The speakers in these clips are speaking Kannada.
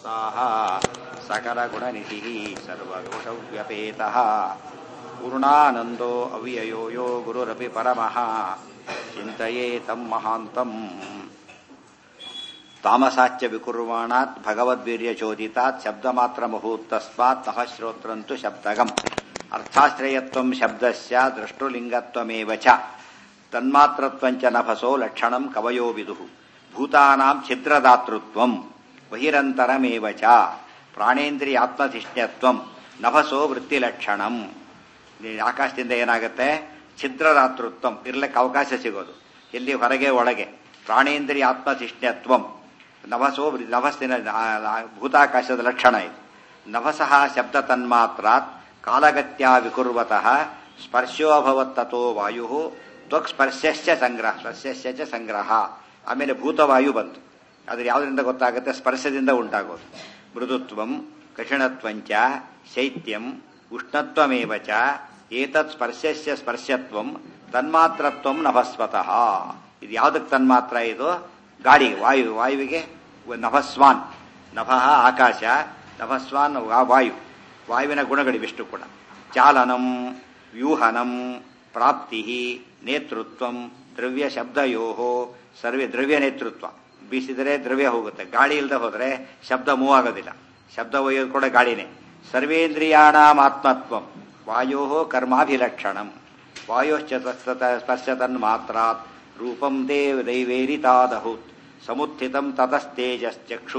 ಸಮಸ್ತಾः सकलगुणनिधिः सर्वदोषव्यपेतः पूर्णानन्दो अव्ययो यो गुरुरपि परमः चिन्तये तं महान्तम् ತಾಮಸಾಚ್ಯ ವಿಕುರ್ವಾಣಾತ್ ಭಗವದ್ವೀರ್ಯಚೋದಿತಾತ್ ಶಬ್ದಮಾತ್ರ ಮುಹೂರ್ತಸ್ಮಾತ್ ನಃ ಶ್ರೋತ್ರಂತು ಶಬ್ದಗಂ ಅರ್ಥಾಶ್ರಯತ್ವಂ ಶಬ್ದಸ್ಯ ದೃಷ್ಟುಲಿಂಗತ್ವಮೇವ ಚ ತನ್ಮಾತ್ರತ್ವಂಚ ನಭಸೋ ಲಕ್ಷಣಂ ಕವಯೋ ವಿದುಃ ಭೂತಾನಾಂ ಛಿದ್ರದಾತೃತ್ವಂ ಬಹಿರಂತರಮೇವ ಚ ಪ್ರಾಣೇಂದ್ರಿಯಾತ್ಮಧಿಷ್ಣ್ಯತ್ವಂ ನಭಸೋ ವೃತ್ತಿಲಕ್ಷಣಂ ಆಕಾಶದಿಂದ ಏನಾಗುತ್ತೆ ಛಿದ್ರದಾತೃತ್ವಂ ಇರ್ಲಿಕ್ಕೆ ಅವಕಾಶ ಸಿಗೋದು ಎಲ್ಲಿ ಹೊರಗೆ ಒಳಗೆ ಪ್ರಾಣೇಂದ್ರಿಯ ಆತ್ಮಧಿಷ್ಣ್ಯತ್ವಂ ನಭಸೋ ನಭಸ್ಸಿನ ಭೂತಾಕಾಶದ ಲಕ್ಷಣ ಇದು ನಭಸಃ ಶಬ್ದ ತನ್ಮಾತ್ರಾತ್ ಕಾಲಗತ್ಯ ವಿಕುರ್ವತಃ ಸ್ಪರ್ಶೋಭವತ್ತೋ ವಾಯು ತ್ವಕ್ ಸ್ಪರ್ಶಸ್ಯ ಸಂಗ್ರಹ ಸ್ಪರ್ಶಸ್ಯ ಚ ಸಂಗ್ರಹ ಆಮೇಲೆ ಭೂತವಾಯು ಬಂತು ಅದ್ರ ಯಾವುದರಿಂದ ಗೊತ್ತಾಗುತ್ತೆ ಸ್ಪರ್ಶದಿಂದ ಉಂಟಾಗೋದು ಮೃದುತ್ವಂ ಕಠಿಣತ್ವಂಚ ಶೈತ್ಯಂ ಉಷ್ಣತ್ವಮೇವ ಚ ಏತತ್ ಸ್ಪರ್ಶಸ್ಯ ಸ್ಪರ್ಶತ್ವಂ ತನ್ಮಾತ್ರತ್ವಂ ನಭಸ್ವತಃ ಇದು ಯಾವುದಕ್ಕೆ ತನ್ಮಾತ್ರ ಇದು ಗಾಳಿ ವಾಯು ವಾಯುವಿಗೆ ನಭಸ್ವಾನ್ ನಭಃ ಆಕಾಶ ನಭಸ್ವಾನ್ ವಾಯು ವಾಯುವಿನ ಗುಣಗಳಿವಿಷ್ಟು ಕೂಡ ಚಾಲನಂ ವ್ಯೂಹನಂ ಪ್ರಾಪ್ತಿ ನೇತೃತ್ವಂ ದ್ರವ್ಯ ಶಬ್ದಯೋ ಸರ್ವೇ ದ್ರವ್ಯ ನೇತೃತ್ವ ಬೀಸಿದರೆ ದ್ರವ್ಯ ಹೋಗುತ್ತೆ ಗಾಳಿ ಇಲ್ಲದೆ ಹೋದರೆ ಶಬ್ದ ಮೂವ್ ಆಗೋದಿಲ್ಲ ಶಬ್ದ ಒಯ್ಯೋದು ಕೂಡ ಗಾಳಿನೇ ಸರ್ವೇಂದ್ರಿಯಾಣಾಂ ಆತ್ಮತ್ವಂ ವಾಯೋ ಕರ್ಮಾಭಿಲಕ್ಷಣಂ ವಾಯೋಶ್ಚ ಸ್ಪರ್ಶತನ್ಮಾತ್ರಾತ್ ರೂಪಂ ದೇವ ದೈವೇರಿತಾದಹುತ್ ಸಮುತ್ಥಿತಂ ತತಸ್ತೇಜಶ್ಚಕ್ಷು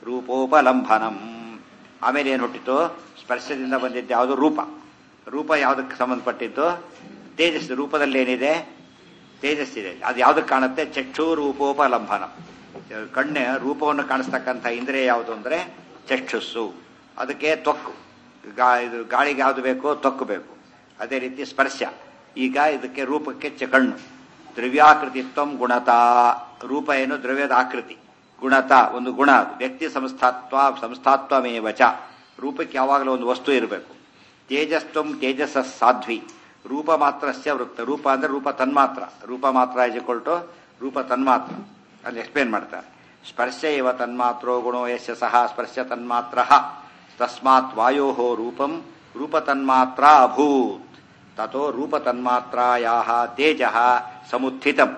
ರೂಪೋಪಲಂಭನಂ ಆಮೇಲೆ ಏನು ಹುಟ್ಟಿತು ಸ್ಪರ್ಶದಿಂದ ಬಂದಿದ್ದು ಯಾವುದು ರೂಪ ರೂಪ ಯಾವುದಕ್ಕೆ ಸಂಬಂಧಪಟ್ಟಿದ್ದು ತೇಜಸ್ ರೂಪದಲ್ಲಿ ಏನಿದೆ ತೇಜಸ್ಸಿದೆ ಅದು ಯಾವುದಕ್ಕೆ ಕಾಣುತ್ತೆ ಚಕ್ಷು ರೂಪೋಪಲಂಭನಂ ಕಣ್ಣೆ ರೂಪವನ್ನು ಕಾಣಿಸ್ತಕ್ಕಂಥ ಇಂದ್ರಿಯ ಯಾವುದು ಅಂದರೆ ಚಕ್ಷುಸ್ಸು ಅದಕ್ಕೆ ತೊಕ್ಕು ಗಾ ಇದು ಗಾಳಿಗೆ ಯಾವುದು ಬೇಕು ತೊಕ್ಕು ಬೇಕು ಅದೇ ರೀತಿ ಸ್ಪರ್ಶ ಈಗ ಇದಕ್ಕೆ ರೂಪಕ್ಕೆ ಚ ಕಣ್ಣು ದ್ರವ್ಯಾಕೃತಿತ್ವ ಗುಣತಾ ರೂಪ ಏನು ದ್ರವ್ಯದ ಆಕೃತಿ ಗುಣತ ಒಂದು ಗುಣ ಅದು ವ್ಯಕ್ತಿ ಸಂಸ್ಥಾತ್ವ ಸಂಸ್ಥಾತ್ವಮೇವ ಚ ರೂಪಕ್ಕೆ ಯಾವಾಗಲೂ ಒಂದು ವಸ್ತು ಇರಬೇಕು ತೇಜಸ್ತ್ವಂ ತೇಜಸ್ ಸಾಧ್ವಿ ರೂಪ ಮಾತ್ರಸ್ಯ ವೃತ್ತ ರೂಪ ಅಂದ್ರೆ ರೂಪ ತನ್ಮಾತ್ರ ರೂಪ ಮಾತ್ರ ಟು ರೂಪ ತನ್ಮಾತ್ರ ಅಲ್ಲಿ ಎಕ್ಸ್ಪ್ಲೇನ್ ಮಾಡ್ತಾರೆ ಸ್ಪರ್ಶ ಇವ ತನ್ಮಾತ್ರೋ ಗುಣೋ ಯಶ ಸಹ ಸ್ಪರ್ಶ ತನ್ಮಾತ್ರ ತಸ್ಮಾತ್ ವಾಯೋ ರೂಪಂ ರೂಪ ತನ್ಮಾತ್ರ ಅಭೂತ್ ತಥೋ ರೂಪ ತನ್ಮಾತ್ರಾಯಾ ತೇಜ ಸಮುತ್ಥಿತಂ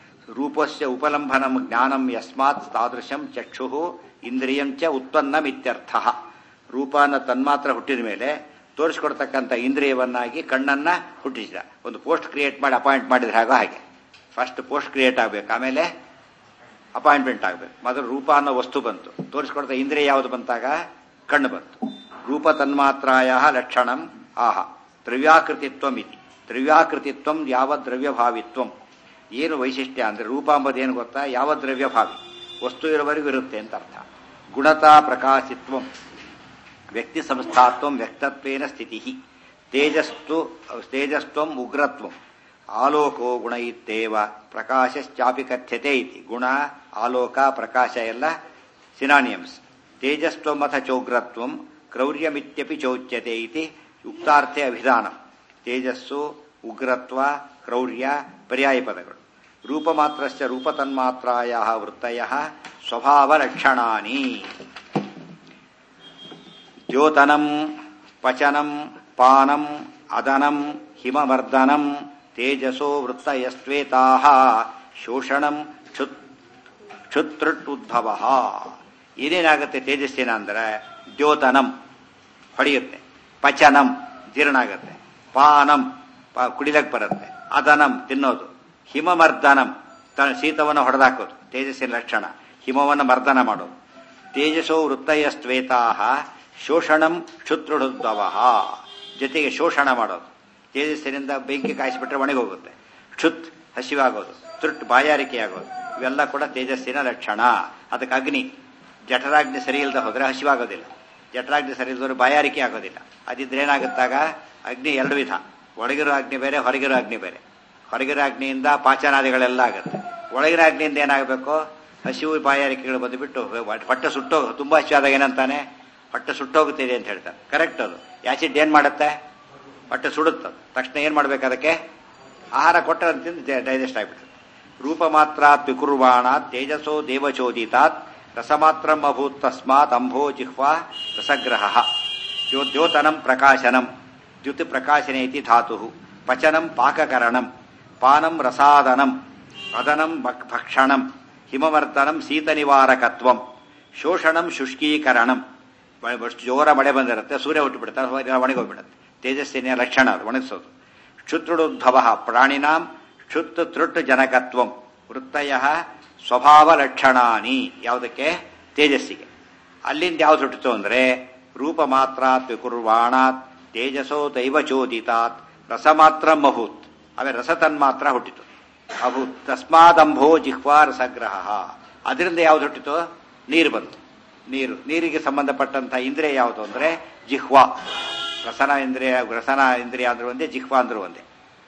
ರೂಪಸ್ಯ ಉಪಲಂಭನಂ ಜ್ಞಾನಂ ಯಸ್ಮಾತ್ ತಾದೃಶಂ ಚಕ್ಷು ಇಂದ್ರಿಯಂ ಚ ಉತ್ಪನ್ನಮಿತ್ಯರ್ಥ ರೂಪನ ತನ್ಮಾತ್ರ ಹುಟ್ಟಿದ ಮೇಲೆ ತೋರಿಸ್ಕೊಡ್ತಕ್ಕಂಥ ಇಂದ್ರಿಯವನ್ನಾಗಿ ಕಣ್ಣನ್ನ ಹುಟ್ಟಿಸಿದ ಒಂದು ಪೋಸ್ಟ್ ಕ್ರಿಯೇಟ್ ಮಾಡಿ ಅಪಾಯಿಂಟ್ ಮಾಡಿದ್ರೆ ಹಾಗೋ ಹಾಗೆ ಫಸ್ಟ್ ಪೋಸ್ಟ್ ಕ್ರಿಯೇಟ್ ಆಗಬೇಕು ಆಮೇಲೆ ಅಪಾಯಿಂಟ್ಮೆಂಟ್ ಆಗಬೇಕು ಮೊದಲು ರೂಪ ಅನ್ನೋ ವಸ್ತು ಬಂತು ತೋರಿಸ್ಕೊಡ್ತಾ ಇಂದ್ರಿಯ ಯಾವುದು ಬಂತಾಗ ಕಣ್ಣು ಬಂತು ರೂಪ ತನ್ಮಾತ್ರಾಯ ಲಕ್ಷಣಂ ಆಹ ದ್ರವ್ಯಾಕೃತಿತ್ವಂ ಇತಿ ದ್ರವ್ಯಾಕೃತಿತ್ವಂ ಯಾವ ದ್ರವ್ಯಭಾವಿತ್ವಂ ಏನು ವೈಶಿಷ್ಟ್ಯ ಅಂದ್ರೆ ರೂಪ ಎಂಬುದೇನು ಗೊತ್ತಾ ಯಾವ ದ್ರವ್ಯಭಾವಿ ವಸ್ತು ಇರುವವರೆಗೂ ಇರುತ್ತೆ ಅಂತ ಅರ್ಥ ಗುಣತಾ ಪ್ರಕಾಶಿತ್ವಂ ವ್ಯಕ್ತಿ ಸಂಸ್ಥಾತ್ವಂ ವ್ಯಕ್ತತ್ವೇನ ಸ್ಥಿತಿ ತೇಜಸ್ತು ತೇಜಸ್ತ್ವಂ ಉಗ್ರತ್ವಂ ಆಲೋಕೋ ಗುಣ ಇತ್ತೇವ ಪ್ರಕಾಶಶ್ಚಾಪಿ ಕಥ್ಯತೆ ಇತಿ ಗುಣ ಆಲೋಕ ಪ್ರಕಾಶ ಎಲ್ಲ ಸಿನಾನಿಯಮ್ಸ್ ತೇಜಸ್ತ್ವಂ ಅಥ ಚೋಗ್ರತ್ವಂ ಕ್ರೌರ್ಯಮಿತ್ಯಪಿ ಚೋಚ್ಯತೆ ಇತಿ ಯುಕ್ತಾರ್ಥೆ ಅಭಿಧಾನ ತೇಜಸ್ಸು ಉಗ್ರತ್ವ ಕ್ರೌರ್ಯ ಪರ್ಯಾಯ ಪದಗಳು ರೂಪ ಮಾತ್ರಸ್ಯ ರೂಪತನ್ಮಾತ್ರಾಯ ವೃತ್ತಯ ಸ್ವಭಾವಲಕ್ಷಣಾನಿ ದ್ಯೋತನಂ ಪಚನಂ ಪಾನಂ ಅದನಂ ಹಿಮಮರ್ದನಂ ತೇಜಸೋ ವೃತ್ತಯಸ್ವೇತಾ ಶೋಷಣಂ ಕ್ಷುತೃಟ್ ಉದ್ಭವ ಏನೇನಾಗುತ್ತೆ ತೇಜಸ್ಸಿನ ಅಂದ್ರೆ ದ್ಯೋತನಂ ಹೊಡೆಯುತ್ತೆ ಪಚನಂ ಜೀರ್ಣ ಆಗುತ್ತೆ ಪಾನಂ ಕುಡಿಲಕ್ಕೆ ಬರುತ್ತೆ ಅದನಂ ತಿನ್ನೋದು ಹಿಮಮರ್ದನಂ ತನ್ನ ಶೀತವನ್ನು ಹೊಡೆದಾಕೋದು ತೇಜಸ್ಸಿನ ಲಕ್ಷಣ ಹಿಮವನ್ನು ಮರ್ದನ ಮಾಡೋದು ತೇಜಸೋ ವೃತ್ತಯಸ್ತ್ವೇತಾ ಶೋಷಣಂ ಕ್ಷುತ್ರುಡುದ್ಭವ ಜೊತೆಗೆ ಶೋಷಣ ಮಾಡೋದು ತೇಜಸ್ಸಿನಿಂದ ಬೆಂಕಿ ಕಾಯಿಸಿಬಿಟ್ರೆ ಒಣಗೋಗುತ್ತೆ ಕ್ಷುತ್ ಹಸಿವಾಗೋದು ತೃಟ್ ಬಾಯಾರಿಕೆ ಆಗೋದು ಇವೆಲ್ಲ ಕೂಡ ತೇಜಸ್ಸಿನ ಲಕ್ಷಣ ಅದಕ್ಕೆ ಅಗ್ನಿ ಜಠರಾಗ್ನಿ ಸರಿ ಇಲ್ಲದೆ ಹೋದ್ರೆ ಹಸಿವಾಗೋದಿಲ್ಲ ಜಠರಾಗ್ನಿ ಸರಿ ಇಲ್ಲದವ್ರು ಬಾಯಾರಿಕೆ ಆಗೋದಿಲ್ಲ ಅದಿದ್ರೆ ಏನಾಗುತ್ತಾಗ ಅಗ್ನಿ ಎರಡು ವಿಧ ಒಳಗಿರೋ ಅಗ್ನಿ ಬೇರೆ ಹೊರಗಿರೋ ಅಗ್ನಿ ಬೇರೆ ಹೊರಗಿರೋ ಅಗ್ನಿಯಿಂದ ಪಾಚನಾದಿಗಳೆಲ್ಲ ಆಗುತ್ತೆ ಒಳಗಿನ ಅಗ್ನಿಯಿಂದ ಏನಾಗಬೇಕು ಹಸಿವು ಬಾಯಾರಿಕೆಗಳು ಬಂದುಬಿಟ್ಟು ಹೊಟ್ಟೆ ಸುಟ್ಟೋಗ ತುಂಬಾ ಹಸಿವಾದಾಗ ಏನಂತಾನೆ ಹೊಟ್ಟೆ ಸುಟ್ಟೋಗುತ್ತಿದೆ ಅಂತ ಹೇಳ್ತಾರೆ ಕರೆಕ್ಟ್ ಅದು ಆಸಿಡ್ ಏನ್ ಮಾಡುತ್ತೆ ಹೊಟ್ಟೆ ಸುಡುತ್ತೆ ತಕ್ಷಣ ಏನ್ ಮಾಡ್ಬೇಕು ಅದಕ್ಕೆ ಆಹಾರ ಕೊಟ್ಟರೆ ತಿಂದು ಡೈಜೆಸ್ಟ್ ಆಗಿಬಿಡುತ್ತೆ ರೂಪ ಮಾತ್ರ ಪಿಕುರ್ವಾಣ ತೇಜಸೋ ದೇವಚೋದಿತಾತ್ ರಸಮಾತ್ರಂ ಅಭೂತ್ ತಸ್ಮಾತ್ ಅಂಭೋ ಜಿಹ್ವಾ ರಸಗ್ರಹ ದ್ಯೋತನಂ ಪ್ರಕಾಶನಂ ದ್ಯುತಿ ಪ್ರಕಾಶನೆ ಇತಿ ಧಾತು ಪಚನಂ ಪಾಕಕರಣಂ ಪಾನಂ ರಸಾದನಂ ಅದನಂ ಭಕ್- ಭಕ್ಷಣಂ ಹಿಮವರ್ಧನಂ ಶೀತನಿವಾರಕತ್ವಂ ಶೋಷಣಂ ಶುಷ್ಕೀಕರಣಂ ಬ- ಅಷ್ಟು ಜೋರ ಮಳೆ ಬಂದಿರುತ್ತೆ ಸೂರ್ಯ ಹುಟ್ಟುಬಿಡುತ್ತೆ ಒಣಗೋಗ್ಬಿಡುತ್ತೆ ತೇಜಸ್ಸಿನ ಲಕ್ಷಣ ಅದು ಒಣಗಿಸೋದು ಕ್ಷುತ್ರುಡುದ್ಭವ ಪ್ರಾಣಿನಾಂ ಕ್ಷುತ್ ತೃಟ್ ಜನಕತ್ವಂ ವೃತ್ತಯ ಸ್ವಭಾವ ಲಕ್ಷಣಾನಿ ಯಾವುದಕ್ಕೆ ತೇಜಸ್ಸಿಗೆ ಅಲ್ಲಿಂದ ಯಾವ್ದು ಹುಟ್ಟಿತು ಅಂದ್ರೆ ರೂಪ ಮಾತ್ರಾತ್ ವಿಕುರ್ವಾಣಾತ್ ತೇಜಸೋ ದೈವ ಚೋದಿತಾತ್ ರಸ ಮಾತ್ರ ಮಹೂತ್ ಆಮೇಲೆ ರಸ ತನ್ಮಾತ್ರ ಹುಟ್ಟಿತು ಅಭೂತ್ ತಸ್ಮಾದಂಭೋ ಜಿಹ್ವಾ ರಸಗ್ರಹ ಅದರಿಂದ ಯಾವ್ದು ಹುಟ್ಟಿತು ನೀರು ಬಂತು ನೀರು ನೀರಿಗೆ ಸಂಬಂಧಪಟ್ಟಂತ ಇಂದ್ರಿಯ ಯಾವುದು ಅಂದ್ರೆ ಜಿಹ್ವಾ ರಸನ ಇಂದ್ರಿಯ ರಸನ ಇಂದ್ರಿಯ ಅಂದ್ರೆ ಒಂದೇ ಜಿಹ್ವಾ ಅಂದ್ರೆ ಒಂದೇ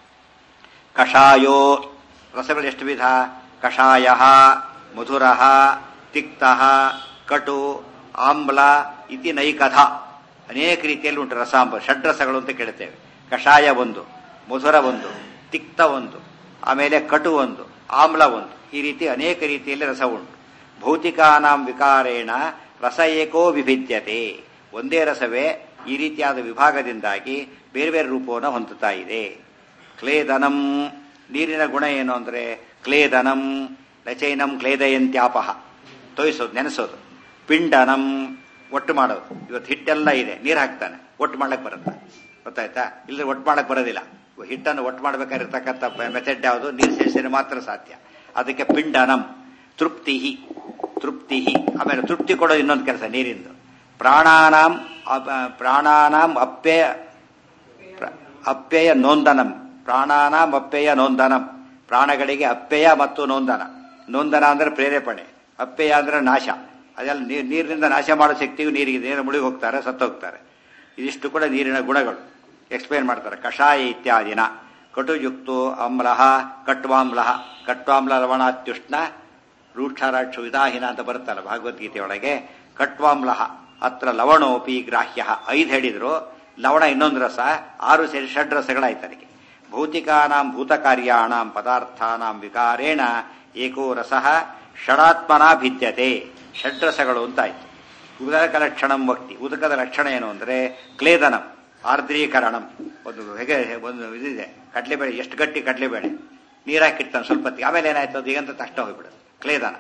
ಕಷಾಯೋ ರಸಗಳು ಎಷ್ಟು ವಿಧ ಕಷಾಯ ಮಧುರ ತಿಕ್ತ ಕಟು ಆಮ್ಲ ಇತಿ ನೈಕಥ ಅನೇಕ ರೀತಿಯಲ್ಲಿ ಉಂಟು ರಸಾಂಬ ಷಡ್ರಸಗಳು ಅಂತ ಕೇಳುತ್ತೇವೆ ಕಷಾಯ ಒಂದು ಮಧುರ ಒಂದು ತಿಕ್ತ ಒಂದು ಆಮೇಲೆ ಕಟು ಒಂದು ಆಮ್ಲ ಒಂದು ಈ ರೀತಿ ಅನೇಕ ರೀತಿಯಲ್ಲಿ ರಸ ಉಂಟು ಭೌತಿಕಾನಾಂ ವಿಕಾರೇಣ ರಸ ಏಕೋ ವಿಭಿದ್ಯತೆ ಒಂದೇ ರಸವೇ ಈ ರೀತಿಯಾದ ವಿಭಾಗದಿಂದಾಗಿ ಬೇರೆ ಬೇರೆ ರೂಪವನ್ನು ಹೊಂದುತ್ತಾ ಇದೆ ಕ್ಲೇದನಂ ನೀರಿನ ಗುಣ ಏನು ಅಂದ್ರೆ ಕ್ಲೇದನಂ ಲಚೈನಂ ಕ್ಲೇದಯಂತ್ಯಾಪಹ ತೋಯಿಸೋದು ನೆನೆಸೋದು ಪಿಂಡನಂ ಒಟ್ಟು ಮಾಡೋದು ಇವತ್ತು ಹಿಟ್ಟೆಲ್ಲ ಇದೆ ನೀರು ಹಾಕ್ತಾನೆ ಒಟ್ಟು ಮಾಡ್ಲಕ್ಕೆ ಬರುತ್ತೆ ಗೊತ್ತಾಯ್ತಾ ಇಲ್ಲ ಒಟ್ಟು ಮಾಡಕ್ ಬರೋದಿಲ್ಲ ಹಿಟ್ಟನ್ನು ಒಟ್ಟು ಮಾಡ್ಬೇಕಾಗಿರ್ತಕ್ಕಂಥ ಮೆಥಡ್ ಯಾವುದು ನೀರು ಸೇರಿಸಿದ್ರೆ ಮಾತ್ರ ಸಾಧ್ಯ ಅದಕ್ಕೆ ಪಿಂಡನಂ ತೃಪ್ತಿ ತೃಪ್ತಿ ಆಮೇಲೆ ತೃಪ್ತಿ ಕೊಡೋದು ಇನ್ನೊಂದು ಕೆಲಸ ನೀರಿಂದು ಪ್ರಾಣಾನಾಂ ಅಪ- ಪ್ರಾಣಾನಾಂ ಅಪ್ಯಯ ಪ್ರ- ಅಪ್ಯಯ ನೋಂದನಂ ಪ್ರಾಣಾನಾಂ ಅಪ್ಯಯ ನೋಂದನಂ ಪ್ರಾಣಗಳಿಗೆ ಅಪ್ಯಯ ಮತ್ತು ನೋಂದನ ನೋಂದನ ಅಂದ್ರೆ ಪ್ರೇರೇಪಣೆ ಅಪ್ಯಯ ಅಂದ್ರೆ ನಾಶ ಅದೆಲ್ಲ ನೀರ್- ನೀರಿನಿಂದ ನಾಶ ಮಾಡೋ ಶಕ್ತಿಯು ನೀರಿಗೆ ನೀರು ಮುಳುಗಿ ಹೋಗ್ತಾರೆ ಸತ್ತೋಗ್ತಾರೆ ಇದಿಷ್ಟು ಕೂಡ ನೀರಿನ ಗುಣಗಳು ಎಕ್ಸ್ಪ್ಲೇನ್ ಮಾಡ್ತಾರೆ ಕಷಾಯ ಇತ್ಯಾದಿನ ಕಟುಯುಕ್ತೋ ಅಮ್ಲ ಕಟ್ವಾಮ್ಲ ಕಟ್ವಾಮ್ಲ ಲವಣಾತ್ಯುಷ್ಣ ರೂಕ್ಷಾರಾಕ್ಷ ವಿದಾಹಿನ ಅಂತ ಬರುತ್ತಲ್ಲ ಭಗವದ್ಗೀತೆಯೊಳಗೆ ಕಟ್ವಾಮ್ಲ ಅತ್ರ ಲವಣೋಪಿ ಗ್ರಾಹ್ಯ ಐದು ಹೇಳಿದ್ರು ಲವಣ ಇನ್ನೊಂದು ರಸ ಆರು ಸೇರಿ ಷಡ್ ರಸಗಳಾಯ್ತು ಅದಕ್ಕೆ ಭೌತಿಕಾನಾಂ ಭೂತಕಾರ್ಯಾಣಾಂ ಪದಾರ್ಥಾನಾಂ ವಿಕಾರೇಣ ಏಕೋ ರಸ ಷಡಾತ್ಮನ ಭಿದ್ಯತೆ ಷಡ್ರಸಗಳು ಅಂತಾಯ್ತು ಉದಕ ಲಕ್ಷಣಂ ವಕ್ತಿ ಉದಕದ ಲಕ್ಷಣ ಏನು ಅಂದ್ರೆ ಕ್ಲೇದನಂ ಆರ್ದ್ರೀಕರಣಂ ಒಂದು ಹೇಗೆ ಒಂದು ಇದಿದೆ ಕಡಲೆಬೇಳೆ ಎಷ್ಟು ಗಟ್ಟಿ ಕಡಲೆಬೇಳೆ ನೀರು ಹಾಕಿರ್ತಾನೆ ಸ್ವಲ್ಪ ಹೊತ್ತಿಗೆ. ಆಮೇಲೆ ಏನಾಯ್ತು ಅದು ಈಗಂತ ತಕ್ಷಣ ಹೋಗ್ಬಿಡುತ್ತೆ ಕ್ಲೇದನ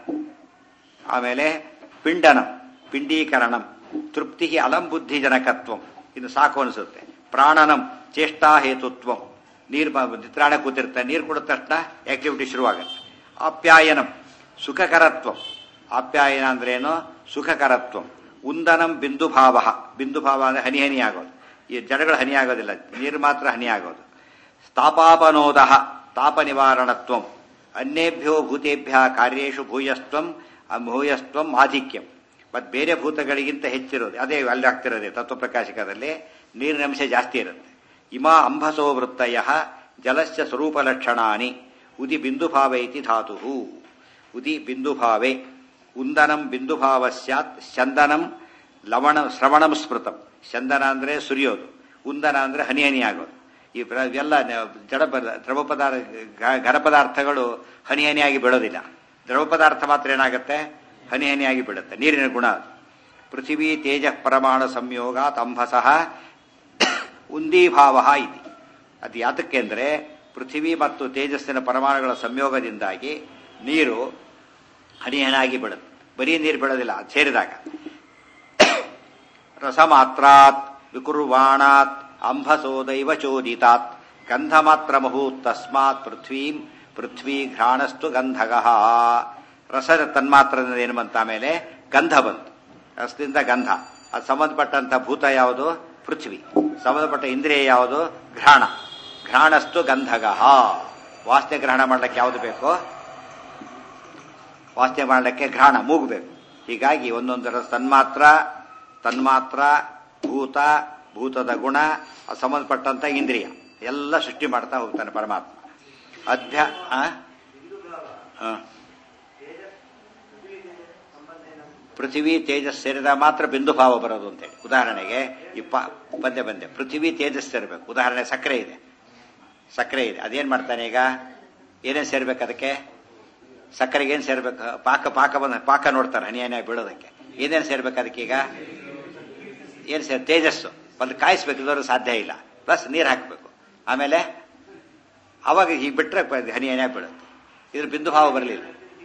ಆಮೇಲೆ ಪಿಂಡನಂ ಪಿಂಡೀಕರಣಂ ತೃಪ್ತಿ ಅಲಂ ಬುದ್ಧಿ ಜನಕತ್ವಂ ಇದು ಸಾಕು ಅನಿಸುತ್ತೆ ಪ್ರಾಣನಂ ಚೇಷ್ಟಾ ಹೇತುತ್ವಂ ನೀರು ನಿತ್ರಾಣ ಕೂತಿರ್ತಾರೆ ನೀರು ಕುಡಿದ ತಕ್ಷಣ ಆಕ್ಟಿವಿಟಿ ಶುರುವಾಗುತ್ತೆ ಆಪ್ಯಾಯನಂ ಸುಖಕರತ್ವಂ ಆಪ್ಯಾಯನ ಅಂದ್ರೇನು ಸುಖಕರತ್ವಂ ಉಂದನಂ ಬಿಂದು ಭಾವ ಬಿಂದು ಭಾವ ಅಂದ್ರೆ ಹನಿ ಹನಿ ಆಗೋದು ಈ ಜಡಗಳು ಹನಿ ಆಗೋದಿಲ್ಲ ನೀರು ಮಾತ್ರ ಹನಿ ಆಗೋದು ತಾಪಾಪನೋದ ತಾಪ ನಿವಾರಣತ್ವಂ ಅನ್ಯೇಭ್ಯೋ ಭೂತೇಭ್ಯ ಕಾರ್ಯೇಶು ಭೂಯಸ್ತ್ವಂ ಭೂಯಸ್ತ್ವಂ ಆಧಿಕ್ಯಂ ಮತ್ ಬೇರೆ ಭೂತಗಳಿಗಿಂತ ಹೆಚ್ಚಿರೋದು ಅದೇ ಅಲ್ಲಿ ಆಗ್ತಿರೋದೆ ತತ್ವಪ್ರಕಾಶಕದಲ್ಲಿ ನೀರಿನ ಅಂಶ ಜಾಸ್ತಿ ಇರುತ್ತೆ ಇಮಾ ಅಂಬಸೋ ವೃತ್ತಯ ಜಲಸ್ಯ ಸ್ವರೂಪ ಲಕ್ಷಣಾನಿ ಉದಿ ಬಿಂದುಭಾವ ಇತಿ ಧಾತು ಉದಿ ಬಿಂದುಭಾವೆ ಉಂದನಂ ಬಿಂದುಭಾವ ಸ್ಯಾತ್ ಚಂದನಂ ಲವಣ ಶ್ರವಣಂ ಸ್ಮೃತಂ ಚಂದನ ಅಂದ್ರೆ ಸುರಿಯೋದು ಉಂದನ ಅಂದ್ರೆ ಹನಿ ಹನಿ ಆಗೋದು ಈ ಪ್ರ- ಇವೆಲ್ಲ ನ- ಜಡ ಪದ- ದ್ರವ ಪದಾರ್ಥ ಘ- ಘನ ಪದಾರ್ಥಗಳು ಹನಿ ಹನಿಯಾಗಿ ಬೀಳೋದಿಲ್ಲ ದ್ರವ ಪದಾರ್ಥ ಮಾತ್ರ ಏನಾಗುತ್ತೆ ಹನಿ ಹನಿಯಾಗಿ ಬೀಳುತ್ತೆ ನೀರಿನ ಗುಣ ಅದು ಪೃಥಿವೀ ತೇಜ ಪರಮಾಣು ಸಂಯೋಗಾತ್ ಅಂಬಸಃ ಉಂದೀಭಾವ ಇತಿ ಅದು ಯಾತಕ್ಕೆ ಅಂದ್ರೆ ಪೃಥಿವಿ ಮತ್ತು ತೇಜಸ್ಸಿನ ಪರಮಾಣುಗಳ ಸಂಯೋಗದಿಂದಾಗಿ ನೀರು ಹನಿ ಹನಿಯಾಗಿ ಬೀಳುತ್ತೆ ಬರೀ ನೀರು ಬೀಳೋದಿಲ್ಲ ಅದು ಸೇರಿದಾಗ ರಸಮಾತ್ರಾತ್ ವಿಕುರ್ವಾಣಾತ್ ಅಂಬಸೋದೈವ ಚೋದಿತಾತ್ ಗಂಧ ಮಾತ್ರ ಮಹೂತ್ ತಸ್ಮಾತ್ ಪೃಥ್ವೀಂ ಪೃಥ್ವಿ ಘ್ರಾಣಸ್ತು ಗಂಧಗಃ ರಸ ತನ್ಮಾತ್ರದಿಂದ ಏನು ಬಂತ ಆಮೇಲೆ ಗಂಧ ಬಂತು ರಸದಿಂದ ಗಂಧ ಅದು ಸಂಬಂಧಪಟ್ಟಂತ ಭೂತ ಯಾವುದು ಪೃಥ್ವಿ ಸಂಬಂಧಪಟ್ಟ ಇಂದ್ರಿಯ ಯಾವುದು ಘ್ರಾಣ ಘ್ರಾಣಸ್ತು ಗಂಧಗಃ ವಾಸನೆ ಗ್ರಹಣ ಮಾಡ್ಲಿಕ್ಕೆ ಯಾವುದು ಬೇಕೋ ವಾಸನೆ ಮಾಡಲಿಕ್ಕೆ ಘ್ರಾಣ ಮೂಗಬೇಕು ಹೀಗಾಗಿ ಒಂದೊಂದರ ತನ್ಮಾತ್ರ ತನ್ಮಾತ್ರ ಭೂತ ಭೂತದ ಗುಣ ಅದು ಸಂಬಂಧಪಟ್ಟಂತ ಇಂದ್ರಿಯ ಎಲ್ಲ ಸೃಷ್ಟಿ ಮಾಡ್ತಾ ಹೋಗ್ತಾನೆ ಪರಮಾತ್ಮ ಅಧ್ಯ ಆ? ಆ. ಪೃಥ್ವಿ ತೇಜಸ್ ಸೇರಿದ ಮಾತ್ರ ಬಿಂದು ಭಾವ ಬರೋದು ಅಂತೇಳಿ ಉದಾಹರಣೆಗೆ ಇಪ್ಪ ಬಂದೆ ಬಂದೆ ಪೃಥ್ವಿ ತೇಜಸ್ ಸೇರ್ಬೇಕು ಉದಾಹರಣೆ ಸಕ್ಕರೆ ಇದೆ ಸಕ್ಕರೆ ಇದೆ ಅದೇನ್ ಮಾಡ್ತಾನೆ ಈಗ ಏನೇನ್ ಸೇರ್ಬೇಕು ಅದಕ್ಕೆ ಸಕ್ಕರೆಗೆ ಏನು ಸೇರ್ಬೇಕು ಪಾಕ ಪಾಕ ಬಂದ ಪಾಕ ನೋಡ್ತಾರೆ ಹನಿ ಹನಿ ಬೀಳೋದಕ್ಕೆ ಏನೇನು ಸೇರ್ಬೇಕು ಅದಕ್ಕೀಗ ಏನು ಸೇರ್ ತೇಜಸ್ಸು ಒಂದು ಕಾಯಿಸ್ಬೇಕು ಇಲ್ಲವರು ಸಾಧ್ಯ ಇಲ್ಲ ಪ್ಲಸ್ ನೀರು ಹಾಕಬೇಕು ಆಮೇಲೆ ಅವಾಗ ಹೀಗೆ ಬಿಟ್ಟರೆ ಹನಿ ಹನಿಯಾಗಿ ಬೀಳುತ್ತೆ ಇದ್ರ ಬಿಂದು ಭಾವ ಬರಲಿಲ್ಲ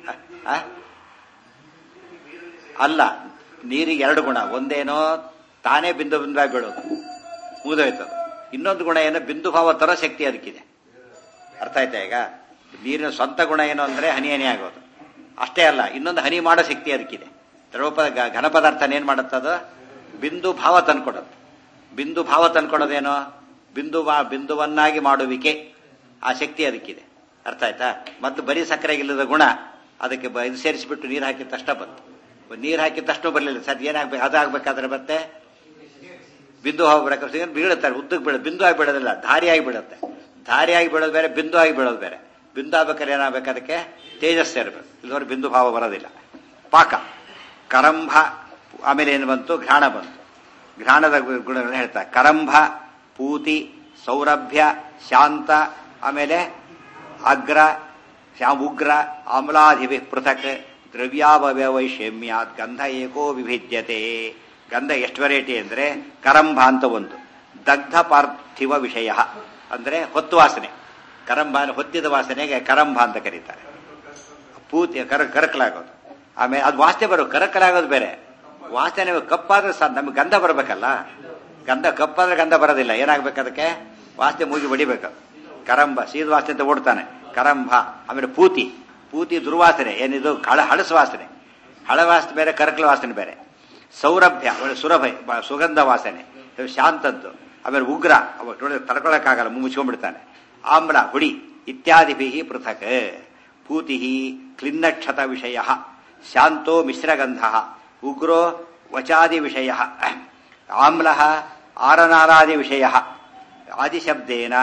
ಅಲ್ಲ ನೀರಿಗೆ ಎರಡು ಗುಣ ಒಂದೇನೋ ತಾನೇ ಬಿಂದು ಬಿಂದುವಾಗಿ ಬೀಳೋದು ಮುಗಿದೋಯ್ತದು ಇನ್ನೊಂದು ಗುಣ ಏನೋ ಬಿಂದು ಭಾವ ತರ ಶಕ್ತಿ ಅದಕ್ಕಿದೆ ಅರ್ಥ ಆಯ್ತಾ ಈಗ ನೀರಿನ ಸ್ವಂತ ಗುಣ ಏನು ಅಂದ್ರೆ ಹನಿ ಹನಿ ಆಗೋದು ಅಷ್ಟೇ ಅಲ್ಲ ಇನ್ನೊಂದು ಹನಿ ಮಾಡೋ ಶಕ್ತಿ ಅದಕ್ಕಿದೆ ದ್ರವಪ ಘನ ಪದಾರ್ಥ ಏನ್ ಮಾಡುತ್ತದು ಬಿಂದು ಭಾವ ತಂದ್ಕೊಡೋದು ಬಿಂದು ಭಾವ ತಂದ್ಕೊಡೋದೇನೋ ಬಿಂದು ಬಿಂದುವನ್ನಾಗಿ ಮಾಡುವಿಕೆ ಆ ಶಕ್ತಿ ಅದಕ್ಕಿದೆ ಅರ್ಥ ಆಯ್ತಾ ಮತ್ತು ಬರೀ ಸಕ್ಕರೆಗಿಲ್ಲದ ಗುಣ ಅದಕ್ಕೆ ಇದು ಸೇರಿಸಿಬಿಟ್ಟು ನೀರು ಹಾಕಿದ ತಕ್ಷಣ ಬಂತು ನೀರು ಹಾಕಿದ ತಕ್ಷಣ ಬರಲಿಲ್ಲ ಸರ್ ಏನಾಗ್ಬೇಕು ಅದಾಗಬೇಕಾದ್ರೆ ಮತ್ತೆ ಬಿಂದು ಹೋಗ್ಬೇಕು ಬೀಳುತ್ತಾರೆ ಉದ್ದಕ್ಕೆ ಬೀಳೋದು ಬಿಂದು ಆಗಿ ಬೀಳೋದಿಲ್ಲ ಧಾರಿಯಾಗಿ ಬೀಳುತ್ತೆ ಧಾರಿಯಾಗಿ ಬೀಳೋದು ಬೇರೆ ಬಿಂದು ಆಗಿ ಬೀಳೋದು ಬೇರೆ ಬಿಂದು ಆಗ್ಬೇಕಾದ್ರೆ ಏನಾಗಬೇಕು ಅದಕ್ಕೆ ತೇಜಸ್ ಇರಬೇಕು ಇಲ್ಲದವ್ರು ಬಿಂದು ಭಾವ ಬರೋದಿಲ್ಲ ಪಾಕ ಕರಂಭ ಆಮೇಲೆ ಏನು ಬಂತು ಘ್ರಾಣ ಬಂತು ಘ್ರಾಣದ ಗುಣಗಳನ್ನು ಹೇಳ್ತಾರೆ ಕರಂಭ ಪೂತಿ ಸೌರಭ್ಯ ಶಾಂತ ಆಮೇಲೆ ಅಗ್ರ ಉಗ್ರ ಆಮ್ಲಾಧಿಭಿ ಪೃಥಕ್ ದ್ರವ್ಯಾವಯ ವೈಷಮ್ಯಾತ್ ಗಂಧ ಏಕೋ ವಿಭಿದ್ಯತೆ ಗಂಧ ಎಷ್ಟು ವೆರೈಟಿ ಅಂದ್ರೆ ಕರಂಭ ಅಂತ ಒಂದು ದಗ್ಧ ಪಾರ್ಥಿವ ವಿಷಯ ಅಂದ್ರೆ ಹೊತ್ತು ವಾಸನೆ ಕರಂಭ ಹೊತ್ತಿದ ವಾಸನೆಗೆ ಕರಂಭ ಅಂತ ಕರೀತಾರೆ ಪೂತಿ ಕರ ಕರಕಲಾಗೋದು ಆಮೇಲೆ ಅದು ವಾಸನೆ ಬರೋ ಕರಕಲಾಗೋದು ಬೇರೆ ವಾಸನೆ ಕಪ್ಪಾದ್ರೆ ಸಹ ನಮ್ಗೆ ಗಂಧ ಬರಬೇಕಲ್ಲ ಗಂಧ ಕಪ್ಪಾದ್ರೆ ಗಂಧ ಬರೋದಿಲ್ಲ ಏನಾಗ್ಬೇಕು ಅದಕ್ಕೆ ವಾಸನೆ ಮೂಗಿ ಬಡಿಬೇಕು ಕರಂಬ ಸೀದ ವಾಸನೆ ಅಂತ ಓಡ್ತಾನೆ ಕರಂಭ ಆಮೇಲೆ ಪೂತಿ ಪೂತಿ ದುರ್ವಾಸನೆ ಏನಿದು ಹಳ ಹಳಸ ವಾಸನೆ ಹಳ ವಾಸನೆ ಬೇರೆ ಕರಕಲ ವಾಸನೆ ಬೇರೆ ಸೌರಭ್ಯ ಒಳ್ಳೆ ಸುರಭ ಸುಗಂಧ ವಾಸನೆ ಶಾಂತದ್ದು ಆಮೇಲೆ ಉಗ್ರ ನೋಡಿದ್ರೆ ತಡ್ಕೊಳಕ್ಕಾಗಲ್ಲ ಮುಚ್ಕೊಂಡ್ಬಿಡ್ತಾನೆ ಆಮ್ಲ ಹುಡಿ ಇತ್ಯಾದಿಭಿ ಪೃಥಕ್ ಪೂತಿ ಕ್ಲಿನ್ನಕ್ಷತ ವಿಷಯ ಶಾಂತೋ ಮಿಶ್ರಗಂಧ ಉಗ್ರೋ ವಚಾದಿ ವಿಷಯ ಆಮ್ಲ ಆರನಾರಾದಿ ವಿಷಯ ಆದಿಶಬ್ದೇನ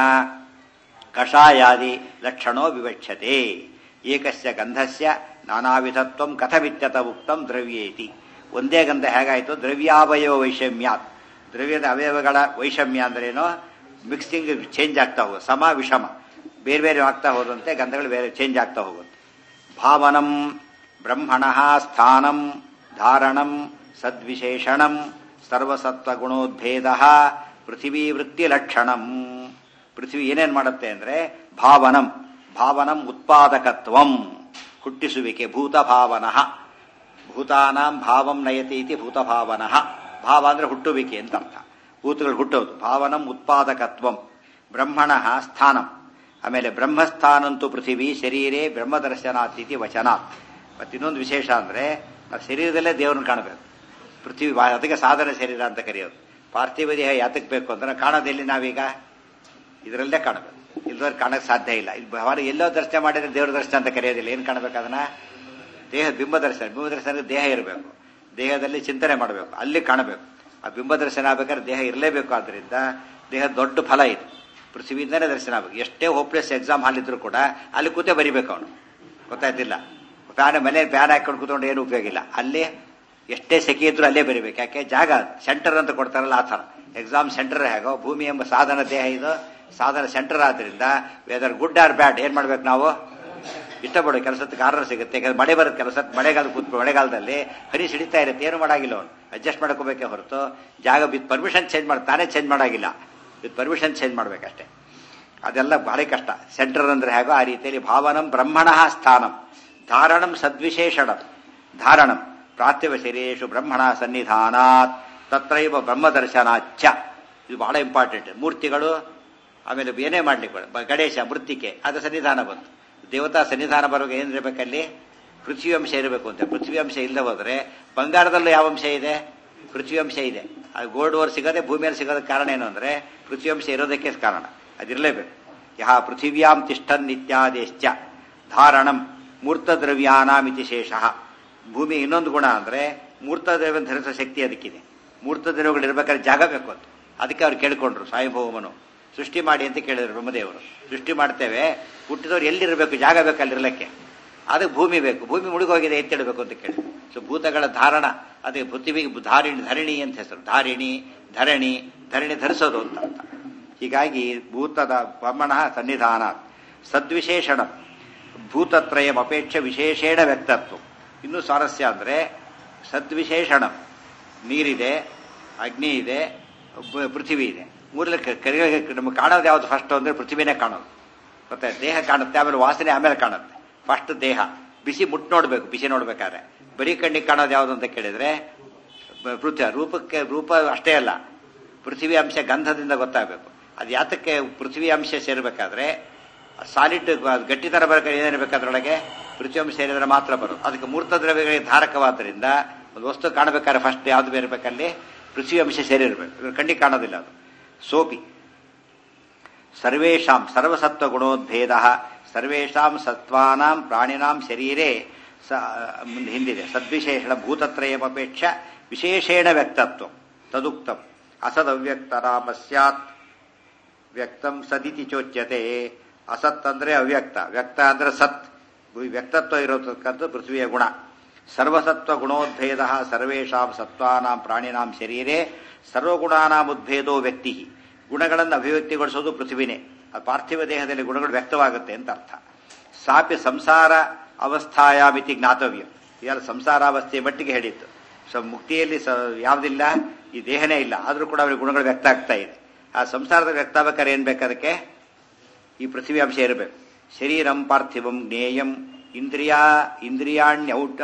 ಕಷಾಯಾದಿ ಲಕ್ಷಣೋ ವಿವಕ್ಷತೆ ಏಕಸ್ಯ ಗಂಧಸ್ಯ ನಾನಾವಿಧತ್ವಂ ಕಥಮಿತ್ಯತ ಉಕ್ತಂ ದ್ರವ್ಯೇತಿ ಒಂದೇ ಗಂಧ ಹೇಗಾಯಿತು ದ್ರವ್ಯಾವಯವ ವೈಷಮ್ಯಾತ್ ದ್ರವ್ಯದ ಅವಯವಗಳ ವೈಷಮ್ಯ ಅಂದ್ರೇನೋ ಮಿಕ್ಸಿಂಗ್ ಚೇಂಜ್ ಆಗ್ತಾ ಹೋಗೋದು ಸಮ ವಿಷಮ ಬೇರೆ ಬೇರೆ ಆಗ್ತಾ ಹೋದಂತೆ ಗಂಧಗಳು ಬೇರೆ ಚೇಂಜ್ ಆಗ್ತಾ ಹೋಗುತ್ತೆ ಭಾವನಂ ಬ್ರಹ್ಮಣ ಸ್ಥಾನಂ ಧಾರಣಂ ಸದ್ವಿಶೇಷಣಂ ಸರ್ವಸತ್ವಗುಣೋದ್ಭೇದ ಪೃಥಿವೀ ವೃತ್ತಿ ಲಕ್ಷಣಂ ಪೃಥ್ವಿ ಏನೇನ್ ಮಾಡುತ್ತೆ ಅಂದ್ರೆ ಭಾವನಂ ಭಾವನಂ ಉತ್ಪಾದಕತ್ವಂ ಹುಟ್ಟಿಸುವಿಕೆ ಭೂತಭಾವನಃ ಭೂತಾನಾಂ ಭಾವಂ ನಯತಿ ಇತಿ ಭೂತಭಾವನಃ ಭಾವ ಅಂದ್ರೆ ಹುಟ್ಟುವಿಕೆ ಅಂತ ಅರ್ಥ ಭೂತಗಳು ಹುಟ್ಟೋದು ಭಾವನಂ ಉತ್ಪಾದಕತ್ವಂ ಬ್ರಹ್ಮಣ ಸ್ಥಾನಂ ಆಮೇಲೆ ಬ್ರಹ್ಮಸ್ಥಾನಂತೂ ಪೃಥಿವಿ ಶರೀರೇ ಬ್ರಹ್ಮದರ್ಶನಾತಿಥಿ ವಚನಾತ್ ಮತ್ತೆ ಇನ್ನೊಂದು ವಿಶೇಷ ಅಂದ್ರೆ ನಾವು ಶರೀರದಲ್ಲೇ ದೇವರನ್ನು ಕಾಣಬೇಕು ಪೃಥ್ವಿ ಅದಕ್ಕೆ ಸಾಧನ ಶರೀರ ಅಂತ ಕರೆಯೋದು ಪಾರ್ಥಿವ ದೇಹ ಯಾತಕ್ಕೆ ಬೇಕು ಅಂದ್ರೆ ಕಾಣೋದೆಲ್ಲಿ ನಾವೀಗ ಇದರಲ್ಲೇ ಕಾಣಬೇಕು ಇಲ್ದವ್ರು ಕಾಣಕ್ ಸಾಧ್ಯ ಇಲ್ಲ ಇಲ್ಲಿ ಅವರ ಎಲ್ಲೋ ದರ್ಶನ ಮಾಡಿದ್ರೆ ದೇವ್ರ ದರ್ಶನ ಅಂತ ಕರೆಯೋದಿಲ್ಲ ಏನ್ ಕಾಣಬೇಕು ಅದನ್ನ ದೇಹ ಬಿಂಬ ದರ್ಶನ ಬಿಂಬ ದರ್ಶನಕ್ಕೆ ದೇಹ ಇರಬೇಕು ದೇಹದಲ್ಲಿ ಚಿಂತನೆ ಮಾಡಬೇಕು ಅಲ್ಲಿ ಕಾಣಬೇಕು ಆ ಬಿಂಬ ದರ್ಶನ ಆಗ್ಬೇಕಾದ್ರೆ ದೇಹ ಇರಲೇಬೇಕು ಆದ್ರಿಂದ ದೇಹ ದೊಡ್ಡ ಫಲ ಇದೆ ಪೃಥ್ವಿಯಿಂದನೇ ದರ್ಶನ ಆಗಬೇಕು ಎಷ್ಟೇ ಹೋಪ್ಲೆಸ್ ಎಕ್ಸಾಮ್ ಹಾಲ್ ಇದ್ರು ಕೂಡ ಅಲ್ಲಿ ಕೂತೆ ಬರಿಬೇಕು ಅವನು ಗೊತ್ತಾಯ್ತಿಲ್ಲ ಫ್ಯಾನ್ ಮನೆ ಫ್ಯಾನ್ ಹಾಕೊಂಡು ಕೂತ್ಕೊಂಡು ಏನು ಉಪಯೋಗ ಇಲ್ಲ ಅಲ್ಲಿ ಎಷ್ಟೇ ಸೆಕೆ ಇದ್ರು ಅಲ್ಲೇ ಬರಿಬೇಕು ಯಾಕೆ ಜಾಗ ಸೆಂಟರ್ ಅಂತ ಕೊಡ್ತಾರಲ್ಲ ಆ ಥರ ಎಕ್ಸಾಮ್ ಸೆಂಟರ್ ಹೇಗೋ ಭೂಮಿ ಎಂಬ ಸಾಧನ ದೇಹ ಇದು ಸಾಧನ ಸೆಂಟರ್ ಆದ್ರಿಂದ ವೆದರ್ ಗುಡ್ ಆರ್ ಬ್ಯಾಡ್ ಏನ್ ಮಾಡ್ಬೇಕು ನಾವು ಇಷ್ಟಪಡೋ ಕೆಲಸಕ್ಕೆ ಕಾರಣ ಸಿಗುತ್ತೆ ಯಾಕಂದ್ರೆ ಮಳೆ ಬರುತ್ತೆ ಕೆಲಸ ಮಳೆಗಾಲ ಕೂತ್ ಮಳೆಗಾಲದಲ್ಲಿ ಹನಿ ಸಿಡಿತಾ ಇರುತ್ತೆ ಏನು ಮಾಡಾಗಿಲ್ಲ ಅವನು ಅಡ್ಜಸ್ಟ್ ಮಾಡ್ಕೋಬೇಕೆ ಹೊರತು ಜಾಗ ವಿತ್ ಪರ್ಮಿಷನ್ ಚೇಂಜ್ ಮಾಡಿ ತಾನೇ ಚೇಂಜ್ ಮಾಡಾಗಿಲ್ಲ ವಿತ್ ಪರ್ಮಿಷನ್ ಚೇಂಜ್ ಮಾಡ್ಬೇಕಷ್ಟೇ ಅದೆಲ್ಲ ಭಾರಿ ಕಷ್ಟ ಸೆಂಟರ್ ಅಂದ್ರೆ ಹೇಗೋ ಆ ರೀತಿಯಲ್ಲಿ ಭಾವನಂ ಬ್ರಹ್ಮಣ ಸ್ಥಾನಂ ಧಾರಣಂ ಸದ್ವಿಶೇಷಣಂ ಧಾರಣಂ ಪ್ರಾರ್ಥಿವ ಶರೀರೇಶು ಬ್ರಹ್ಮಣ ಸನ್ನಿಧಾನಾತ್ ತತ್ರೈವ ಬ್ರಹ್ಮದರ್ಶನಾಚ್ಯ ಇದು ಬಹಳ ಇಂಪಾರ್ಟೆಂಟ್ ಮೂರ್ತಿಗಳು ಆಮೇಲೆ ಏನೇ ಮಾಡ್ಲಿಕ್ಕೆ ಗಣೇಶ ಮೃತ್ತಿಕೆ ಅದು ಸನ್ನಿಧಾನ ಬಂತು ದೇವತಾ ಸನ್ನಿಧಾನ ಬರುವಾಗ ಏನಿರಬೇಕಲ್ಲಿ ಪೃಥ್ವಿ ಅಂಶ ಇರಬೇಕು ಅಂತ ಪೃಥ್ವಿ ಅಂಶ ಇಲ್ಲದೆ ಹೋದ್ರೆ ಬಂಗಾರದಲ್ಲೂ ಯಾವ ಅಂಶ ಇದೆ ಪೃಥ್ವಿ ಅಂಶ ಇದೆ ಅದು ಗೋಲ್ಡ್ ಓವರ್ ಸಿಗದೆ ಭೂಮಿಯಲ್ಲಿ ಸಿಗೋದಕ್ಕೆ ಕಾರಣ ಏನು ಅಂದ್ರೆ ಪೃಥ್ವಿ ಅಂಶ ಇರೋದಕ್ಕೆ ಕಾರಣ ಅದಿರಲೇಬೇಕು ಯಹ ಪೃಥಿವ್ಯಾಂ ತಿಷ್ಠನ್ ಇತ್ಯಾದೇಶ್ಚ ಧಾರಣಂ ಮೂರ್ತ ದ್ರವ್ಯಾನಾಮಿತಿ ಶೇಷ ಭೂಮಿ ಇನ್ನೊಂದು ಗುಣ ಅಂದ್ರೆ ಮೂರ್ತ ದ್ರವ್ಯ ಧರಿಸೋ ಶಕ್ತಿ ಅದಕ್ಕಿದೆ ಮೂರ್ತ ದ್ರವ್ಯಗಳು ಇರ್ಬೇಕಾದ್ರೆ ಜಾಗ ಬೇಕು ಅಂತ ಅದಕ್ಕೆ ಅವ್ರು ಕೇಳ್ಕೊಂಡ್ರು ಸಾಯಿಭೌಮನು ಸೃಷ್ಟಿ ಮಾಡಿ ಅಂತ ಕೇಳಿದ್ರು ಬ್ರಹ್ಮದೇವರು ಸೃಷ್ಟಿ ಮಾಡ್ತೇವೆ ಹುಟ್ಟಿದವ್ರು ಎಲ್ಲಿರಬೇಕು ಜಾಗ ಬೇಕು ಅಲ್ಲಿರ್ಲಿಕ್ಕೆ ಅದಕ್ಕೆ ಭೂಮಿ ಬೇಕು ಭೂಮಿ ಮುಳುಗೋಗಿದೆ ಎತ್ತಿಡಬೇಕು ಅಂತ ಕೇಳಿ ಸೊ ಭೂತಗಳ ಧಾರಣ ಅದೇ ಪೃಥ್ವಿ ಧಾರಿಣಿ ಧರಣಿ ಅಂತ ಹೆಸರು ಧಾರಿಣಿ ಧರಣಿ ಧರಣಿ ಧರಿಸೋದು ಅಂತ ಅರ್ಥ ಹೀಗಾಗಿ ಭೂತದ ಬ್ರಹ್ಮಣ ಸನ್ನಿಧಾನ ಸದ್ವಿಶೇಷಣ ಭೂತತ್ರಯಂ ಅಪೇಕ್ಷ ವಿಶೇಷೇಣ ವ್ಯಕ್ತತ್ವ ಇನ್ನು ಸ್ವಾರಸ್ಯ ಅಂದರೆ ಸದ್ವಿಶೇಷಣ ನೀರಿದೆ ಅಗ್ನಿ ಇದೆ ಬ- ಪೃಥ್ವಿ ಇದೆ ಮೂರಲ್ಲಿ ಕ- ಕರಿ- ನಮಗೆ ಕಾಣೋದು ಯಾವುದು ಫಸ್ಟ್ ಅಂದರೆ ಪೃಥ್ವಿನೇ ಕಾಣೋದು ಮತ್ತೆ ದೇಹ ಕಾಣುತ್ತೆ ಆಮೇಲೆ ವಾಸನೆ ಆಮೇಲೆ ಕಾಣುತ್ತೆ ಫಸ್ಟ್ ದೇಹ ಬಿಸಿ ಮುಟ್ಟು ನೋಡಬೇಕು ಬಿಸಿ ನೋಡ್ಬೇಕಾದ್ರೆ ಬರೀ ಕಣ್ಣಿಗೆ ಕಾಣೋದು ಯಾವುದು ಅಂತ ಕೇಳಿದ್ರೆ ಬ- ಪೃಥ್ವಿ ರೂಪಕ್ಕೆ ರೂಪ ಅಷ್ಟೇ ಅಲ್ಲ ಪೃಥ್ವಿ ಅಂಶ ಗಂಧದಿಂದ ಗೊತ್ತಾಗಬೇಕು ಅದು ಯಾತಕ್ಕೆ ಪೃಥ್ವಿ ಅಂಶ ಸೇರಬೇಕಾದ್ರೆ ಸಾಲಿಡ್ ಗಟ್ಟಿ ತರ ಬರಬೇಕಾದ್ರೆ ಏನಿರಬೇಕು ಅದರೊಳಗೆ ಪೃಥ್ವಿ ಅಂಶ ಸೇರಿದ್ರೆ ಮಾತ್ರ ಬರೋದು ಅದಕ್ಕೆ ಮೂರ್ತ ದ್ರವ್ಯಗಳಿಗೆ ಧಾರಕವಾದ್ದರಿಂದ ಒಂದು ವಸ್ತು ಕಾಣಬೇಕಾದ್ರೆ ಫಸ್ಟ್ ಯಾವ್ದು ಬೇರ್ಬೇಕಲ್ಲಿ ಪೃಥ್ವಿ ಅಂಶ ಸೇರಿರ್ಬೇಕು ಇದ್ರ ಕಣ್ಣಿಗೆ ಕಾಣೋದಿಲ್ಲ ಅದು ಸೋಪಿ ಸರ್ವೇಷಾಂ ಸರ್ವಸತ್ವ ಗುಣೋದ್ಭೇದ ಸರ್ವೇಷಾಂ ಸತ್ವಾನಾಂ ಪ್ರಾಣಿನಾಂ ಶರೀರೆ ಸ ಮುಂದೆ ಹಿಂದಿದೆ ಸದ್ವಿಶೇಷಣ ಭೂತತ್ರಯಮಪೇಕ್ಷ ವಿಶೇಷೇಣ ವ್ಯಕ್ತತ್ವ ತದುಕ್ತಂ ಅಸದವ್ಯಕ್ತರಾಮ ಸ್ಯಾತ್ ವ್ಯಕ್ತಂ ಸದಿತಿ ಚೋಚ್ಯತೆ ಅಸತ್ ಅಂದ್ರೆ ಅವ್ಯಕ್ತ ವ್ಯಕ್ತ ಅಂದ್ರೆ ಸತ್ ವ್ಯಕ್ತತ್ವ ಇರತಕ್ಕಂಥ ಪೃಥ್ವಿಯ ಗುಣ ಸರ್ವಸತ್ವ ಗುಣೋದ್ಭೇದ ಸರ್ವೇಷಾಂ ಸತ್ವಾನಾಂ ಪ್ರಾಣಿನಾಂ ಶರೀರೆ ಸರ್ವಗುಣಾನಾಂ ಉದ್ಭೇದೋ ವ್ಯಕ್ತಿ ಗುಣಗಳನ್ನು ಅಭಿವ್ಯಕ್ತಿಗೊಳಿಸೋದು ಪೃಥ್ವಿನೇ ಆ ಪಾರ್ಥಿವ ದೇಹದಲ್ಲಿ ಗುಣಗಳು ವ್ಯಕ್ತವಾಗುತ್ತೆ ಅಂತ ಅರ್ಥ ಸಾಪಿ ಸಂಸಾರ ಅವಸ್ಥಾಯಾಮಿತಿ ಜ್ಞಾತವ್ಯ ಇದೆಲ್ಲ ಸಂಸಾರಾವಸ್ಥೆಯ ಮಟ್ಟಿಗೆ ಹೇಳಿತ್ತು ಸೊ ಮುಕ್ತಿಯಲ್ಲಿ ಸ ಯಾವುದಿಲ್ಲ ಈ ದೇಹನೇ ಇಲ್ಲ ಆದರೂ ಕೂಡ ಅವರಿಗೆ ಗುಣಗಳು ವ್ಯಕ್ತ ಆಗ್ತಾ ಇದೆ ಆ ಸಂಸಾರದ ವ್ಯಕ್ತ ಆಗ್ಬೇಕಾದ್ರೆ ಏನ್ ಬೇಕು ಅದಕ್ಕೆ ಈ ಪೃಥ್ವಿ ಅಂಶ ಇರಬೇಕು ಶರೀರಂ ಪಾರ್ಥಿವಂ ಜ್ಞೇಯಂ ಇಂದ್ರಿಯಾ ಇಂದ್ರಿಯಾಣ್ಯೌಟ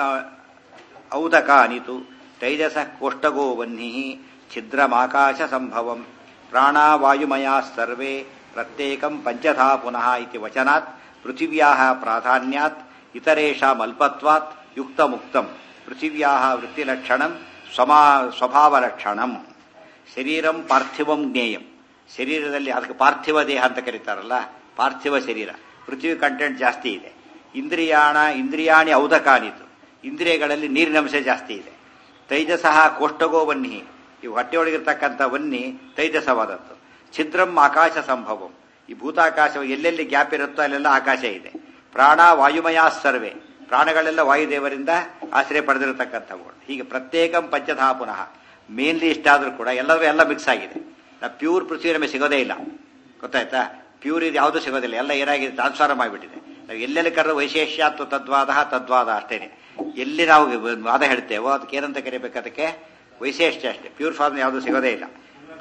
ಔದಕಾನಿತು ತೈಜಸ ಕೋಷ್ಟಗೋ ವನ್ನಿ ಛಿದ್ರಮಾಕಾಶ ಸಂಭವಂ ಪ್ರಾಣಾವಾಯುಮಯಾ ಸರ್ವೇ ಪ್ರತ್ಯೇಕಂ ಪಂಚಧಾ ಪುನಃ ಇತಿ ವಚನಾತ್ ಪೃಥಿವ್ಯಾ ಪ್ರಾಧಾನ್ಯಾತ್ ಇತರೇಷಾಂ ಅಲ್ಪತ್ವಾತ್ ಯುಕ್ತ ಮುಕ್ತಂ ಪೃಥಿವ್ಯಾ ವೃತ್ತಿಲಕ್ಷಣಂ ಸ್ವಮಾ ಸ್ವಭಾವಲಕ್ಷಣಂ ಶರೀರಂ ಪಾರ್ಥಿವಂ ಜ್ಞೇಯಂ ಶರೀರದಲ್ಲಿ ಅದಕ್ಕೆ ಪಾರ್ಥಿವ ದೇಹ ಅಂತ ಕರೀತಾರಲ್ಲ ಪಾರ್ಥಿವ ಶರೀರ ಪೃಥ್ವಿ ಕಂಟೆಂಟ್ ಜಾಸ್ತಿ ಇದೆ ಇಂದ್ರಿಯಾಣ ಇಂದ್ರಿಯಾಣಿ ಔದಕಾನಿತು ಇಂದ್ರಿಯಗಳಲ್ಲಿ ನೀರಿನ ಅಂಶ ಜಾಸ್ತಿ ಇದೆ ತೈಜಸಃ ಕೋಷ್ಟಗೋ ವನ್ನಿ ಈ ಹೊಟ್ಟೆಯೊಳಗಿರ್ತಕ್ಕಂಥ ವನ್ನಿ ತೈಜಸವಾದದ್ದು ಛಿದ್ರಂ ಆಕಾಶ ಸಂಭವಂ ಈ ಭೂತಾಕಾಶ ಎಲ್ಲೆಲ್ಲಿ ಗ್ಯಾಪ್ ಇರುತ್ತೋ ಅಲ್ಲೆಲ್ಲ ಆಕಾಶ ಇದೆ ಪ್ರಾಣ ವಾಯುಮಯ ಸರ್ವೆ ಪ್ರಾಣಗಳೆಲ್ಲ ವಾಯುದೇವರಿಂದ ಆಶ್ರಯ ಪಡೆದಿರತಕ್ಕಂಥವು ಹೀಗೆ ಪ್ರತ್ಯೇಕಂ ಪಂಚಧಾ ಪುನಃ ಮೇನ್ಲಿ ಇಷ್ಟ ಆದ್ರೂ ಕೂಡ ಎಲ್ಲರೂ ಎಲ್ಲ ಮಿಕ್ಸ್ ಆಗಿದೆ ನಾ ಪ್ಯೂರ್ ಪೃಥ್ವಿ ನಮಗೆ ಸಿಗೋದೇ ಇಲ್ಲ ಗೊತ್ತಾಯ್ತಾ ಪ್ಯೂರ್ ಇದು ಯಾವುದೂ ಸಿಗೋದಿಲ್ಲ ಎಲ್ಲ ಏನಾಗಿದೆ ಟ್ರಾನ್ಸ್ಫಾರ್ ಮಾಡಿಬಿಟ್ಟಿದೆ ನಾವು ಎಲ್ಲೆಲ್ಲಿ ಕರೆದ ವೈಶೇಷ್ಯಾತ್ವ ತದ್ವಾದ ತದ್ವಾದ ಅಷ್ಟೇನೆ ಎಲ್ಲಿ ನಾವು ವಾದ ಹೇಳ್ತೇವೋ ಅದಕ್ಕೆ ಏನಂತ ಕರಿಬೇಕು ಅದಕ್ಕೆ ವೈಶೇಷ್ಯ ಅಷ್ಟೇ ಪ್ಯೂರ್ ಫಾರ್ಮ್ ಯಾವುದು ಸಿಗೋದೇ ಇಲ್ಲ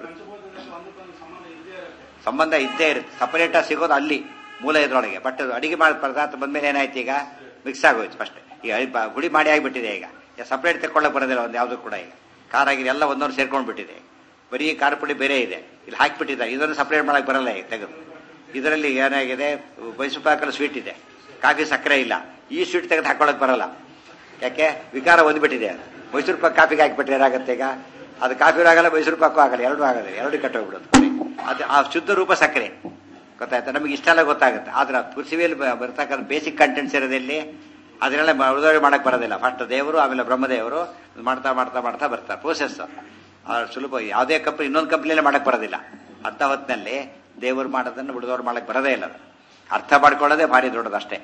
ಸಂಬಂಧ ಇದ್ದೇ ಇರುತ್ತೆ ಸಪರೇಟ್ ಆಗಿ ಸಿಗೋದು ಅಲ್ಲಿ ಮೂಲ ಇದ್ರೊಳಗೆ ಬಟ್ ಅಡಿಗೆ ಮಾಡಿದ ಪದಾರ್ಥ ಬಂದ್ಮೇಲೆ ಏನಾಯ್ತು ಈಗ ಮಿಕ್ಸ್ ಆಗೋಯ್ತು ಫಸ್ಟ್ ಈಗ ಅಳಿ- ಗುಡಿ ಮಾಡಿ ಆಗಿಬಿಟ್ಟಿದೆ ಈಗ ಸಪರೇಟ್ ತಗೊಳ್ಳಕ್ ಬರೋದಿಲ್ಲ ಒಂದು ಯಾವುದು ಕೂಡ ಈಗ ಖಾರ ಆಗಿದೆ ಎಲ್ಲ ಒಂದೊಂದು ಸೇರ್ಕೊಂಡು ಬಿಟ್ಟಿದೆ ಬರೀ ಖಾರ ಪುಡಿ ಬೇರೆ ಇದೆ ಇಲ್ಲಿ ಹಾಕಿಬಿಟ್ಟಿದ್ದಾರೆ ಇದನ್ನು ಸಪರೇಟ್ ಮಾಡಕ್ ಬರಲ್ಲ ಈಗ ತೆಗೆದು ಇದರಲ್ಲಿ ಏನಾಗಿದೆ ಮೈಸೂರು ಪಾಕಲ್ಲಿ ಸ್ವೀಟ್ ಇದೆ ಕಾಫಿ ಸಕ್ಕರೆ ಇಲ್ಲ ಈ ಸ್ವೀಟ್ ತೆಗೆದು ಹಾಕೊಳಕ್ ಬರಲ್ಲ ಯಾಕೆ ವಿಕಾರ ಒಂದ್ಬಿಟ್ಟಿದೆ ಅದು ಮೈಸೂರು ಪಾಕ್ ಕಾಫಿಗೆ ಹಾಕಿಬಿಟ್ರೆ ಏನಾಗುತ್ತೆ ಈಗ ಅದು ಕಾಫಿ ಆಗಲ್ಲ ಮೈಸೂರು ಪಾಕು ಆಗಲ್ಲ ಎರಡೂ ಆಗೋದಿಲ್ಲ ಎರಡು ಕಟ್ಟೋಗ್ಬಿಡೋದು ಅದು ಆ ಶುದ್ಧ ರೂಪ ಸಕ್ಕರೆ ಗೊತ್ತಾಯ್ತಾ ನಮಗೆ ಇಷ್ಟೆಲ್ಲ ಗೊತ್ತಾಗುತ್ತೆ ಆದ್ರೆ ಪೃಥ್ವಿಯಲ್ಲಿ ಬ- ಬರ್ತಕ್ಕಂಥ ಬೇಸಿಕ್ ಕಂಟೆಂಟ್ಸ್ ಇರೋದಲ್ಲಿ ಅದನ್ನೆಲ್ಲ ಉಳಿದೋರಿ ಮಾಡಕ್ ಬರೋದಿಲ್ಲ ಫಸ್ಟ್ ದೇವರು ಆಮೇಲೆ ಬ್ರಹ್ಮದೇವರು ಮಾಡ್ತಾ ಮಾಡ್ತಾ ಮಾಡ್ತಾ ಬರ್ತಾರೆ ಪ್ರೋಸೆಸ್ ಸುಲಭ ಯಾವುದೇ ಕಂಪ್ನಿ ಇನ್ನೊಂದು ಕಂಪ್ನಿಯಲ್ಲೇ ಮಾಡಕ್ ಬರೋದಿಲ್ಲ ಅಂತ ಹೊತ್ತಿನಲ್ಲಿ ದೇವರು ಮಾಡೋದನ್ನು ಉಳಿದವ್ರು ಮಾಡಕ್ ಬರೋದೇ ಇಲ್ಲ ಅದು. ಅರ್ಥ ಮಾಡ್ಕೊಳ್ಳೋದೇ ಭಾರಿ ದೊಡ್ಡದಷ್ಟೇ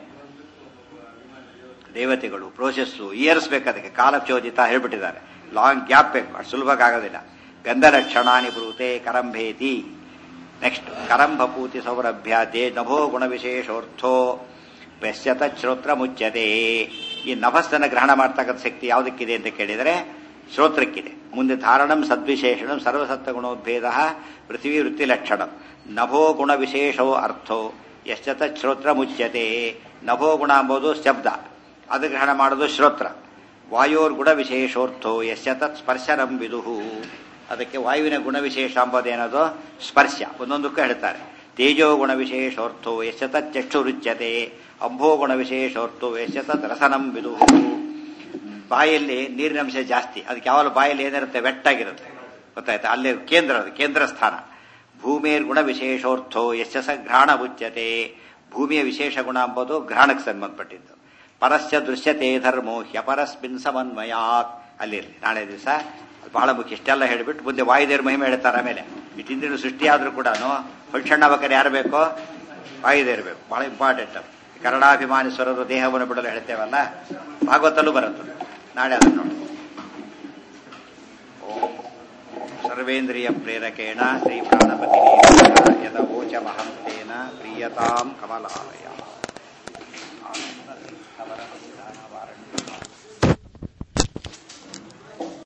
ದೇವತೆಗಳು ಪ್ರೋಸೆಸ್ಸು ಇಯರ್ಸ್ ಬೇಕು ಅದಕ್ಕೆ ಕಾಲಚೋದಿತ ಹೇಳ್ಬಿಟ್ಟಿದ್ದಾರೆ ಲಾಂಗ್ ಗ್ಯಾಪ್ ಬೇಕು ಅಷ್ಟು ಸುಲಭವಾಗಿ ಆಗೋದಿಲ್ಲ ಗಂಧಲಕ್ಷಣಾನಿ ಬ್ರೂತೆ ಕರಂಭೇತಿ ನೆಕ್ಸ್ಟ್ ಕರಂಭಪೂತಿ ಸೌರಭ್ಯಾತೆ ನಭೋ ಗುಣ ವಿಶೇಷೋರ್ಥೋ ಪಶ್ಯತ ಶ್ರೋತ್ರ ಮುಚ್ಚತೆ ಈ ನಭಸ್ಸನ್ನು ಗ್ರಹಣ ಮಾಡ್ತಕ್ಕಂಥ ಶಕ್ತಿ ಯಾವುದಕ್ಕಿದೆ ಅಂತ ಕೇಳಿದರೆ ಶ್ರೋತ್ರಕ್ಕಿದೆ ಮುಂದೆ ಧಾರಣಂ ಸದ್ವಿಶೇಷಣಂ ಸರ್ವಸತ್ವ ಗುಣೋದ್ಭೇದ ಪೃಥ್ವಿ ವೃತ್ತಿ ಲಕ್ಷಣಂ ನಭೋ ಗುಣ ವಿಶೇಷೋ ಅರ್ಥೋ ಯಶ್ಚತ ಶ್ರೋತ್ರ ಮುಚ್ಯತೆ ನಭೋ ಗುಣ ಎಂಬುದು ಶಬ್ದ ಅದು ಗ್ರಹಣ ಮಾಡೋದು ಶ್ರೋತ್ರ ವಾಯೋರ್ ಗುಣ ವಿಶೇಷೋರ್ಥೋ ಯಶ್ಚತತ್ ಸ್ಪರ್ಶನಂ ವಿದುಹು ಅದಕ್ಕೆ ವಾಯುವಿನ ಗುಣ ವಿಶೇಷ ಎಂಬುದೇನದು ಸ್ಪರ್ಶ ಒಂದೊಂದಕ್ಕೂ ಹೇಳ್ತಾರೆ ತೇಜೋ ಗುಣ ವಿಶೇಷೋರ್ಥೋ ಯಶತತ್ ಚಕ್ಷುರುಚ್ಯತೆ ಅಂಭೋ ಗುಣ ವಿಶೇಷೋರ್ಥೋ ಯಶತತ್ ರಸನಂ ವಿದುಹು ಬಾಯಲ್ಲಿ ನೀರಿನ ಅಂಶ ಜಾಸ್ತಿ ಅದಕ್ಕೆ ಯಾವಾಗಲೂ ಬಾಯಲ್ಲಿ ಏನಿರುತ್ತೆ ವೆಟ್ಟಾಗಿರುತ್ತೆ ಗೊತ್ತಾಯ್ತಾ ಅಲ್ಲಿ ಕೇಂದ್ರ ಅದು ಕೇಂದ್ರ ಸ್ಥಾನ ಭೂಮಿಯರ್ ಗುಣ ವಿಶೇಷೋರ್ಥೋ ಯಶಸ ಘ್ರಾಣ ಉಚ್ಯತೆ ಭೂಮಿಯ ವಿಶೇಷ ಗುಣ ಎಂಬುದು ಘ್ರಾಣಕ್ಕೆ ಸಂಬಂಧಪಟ್ಟಿದ್ದು ಪರಸ್ಯ ದೃಶ್ಯತೆ ಧರ್ಮೋ ಹ್ಯಪರಸ್ಮಿನ್ ಸಮನ್ವಯಾತ್ ಅಲ್ಲಿರಲಿ ನಾಳೆ ದಿವಸ ಬಹಳ ಮುಖ್ಯ ಇಷ್ಟೆಲ್ಲ ಹೇಳಿಬಿಟ್ಟು ಮುಂದೆ ವಾಯುದೇವ್ರ ಮಹಿಮೆ ಹೇಳ್ತಾರೆ ಆಮೇಲೆ ಈ ತಿಂದಿನ ಸೃಷ್ಟಿಯಾದ್ರೂ ಕೂಡ ಫಂಕ್ಷನ್ ಆಗ್ಬೇಕಾದ್ರೆ ಯಾರು ಬೇಕೋ ವಾಯುದೇವ್ರು ಬೇಕು ಬಹಳ ಇಂಪಾರ್ಟೆಂಟ್ ಅದು ಕನ್ನಡಾಭಿಮಾನಿ ಸ್ವರರು ದೇಹವನ್ನು ಬಿಡಲು ಹೇಳ್ತೇವಲ್ಲ ಭಾಗವತಲ್ಲೂ ಬರುತ್ತೆ ನಾಳೆ ಅದನ್ನು ನೋಡಿ ಓಂ ಸರ್ವೇಂದ್ರಿಯ ಪ್ರೇರಕೇಣ ಶ್ರೀ ಪ್ರಾಣಪತಿ ಯದವೋಚಮಹಂ ತೇನ ಪ್ರೀಯತಾಂ ಕಮಲಾಲಯ